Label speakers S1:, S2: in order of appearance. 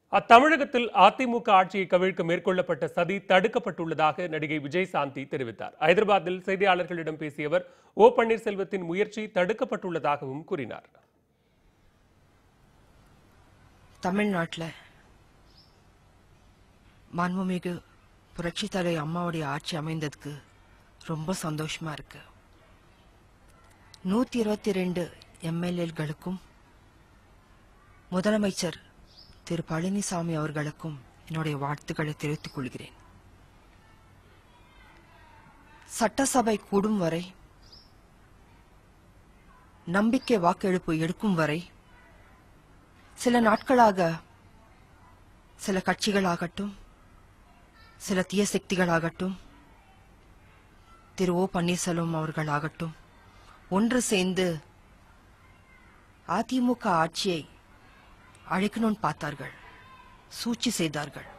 S1: அத்தமிழகத்தில் அதிமுக ஆட்சியை கவிழ்க்க மேற்கொள்ளப்பட்ட சதி தடுக்கப்பட்டுள்ளதாக நடிகை விஜயசாந்தி தெரிவித்தார் ஐதராபாத்தில் செய்தியாளர்களிடம் பேசிய அவர் ஓ பன்னீர்செல்வத்தின் முயற்சி தடுக்கப்பட்டுள்ளதாகவும் கூறினார்
S2: தமிழ்நாட்டில் மாண்புமிகு புரட்சி தலைவி அம்மாவுடைய ஆட்சி அமைந்ததுக்கு ரொம்ப சந்தோஷமா இருக்கு நூத்தி இருபத்தி ரெண்டு எம்எல்ஏகளுக்கும் முதலமைச்சர் திரு பழனிசாமி அவர்களுக்கும் என்னுடைய வாழ்த்துக்களை தெரிவித்துக் கொள்கிறேன் சட்டசபை கூடும் வரை நம்பிக்கை வாக்கெடுப்பு எடுக்கும் வரை சில நாட்களாக சில கட்சிகளாகட்டும் சில தீய சக்திகளாகட்டும் திரு ஓ பன்னீர்செல்வம் அவர்களாகட்டும் ஒன்று சேர்ந்து அதிமுக ஆட்சியை அழைக்கணும்னு பார்த்தார்கள் சூழ்ச்சி செய்தார்கள்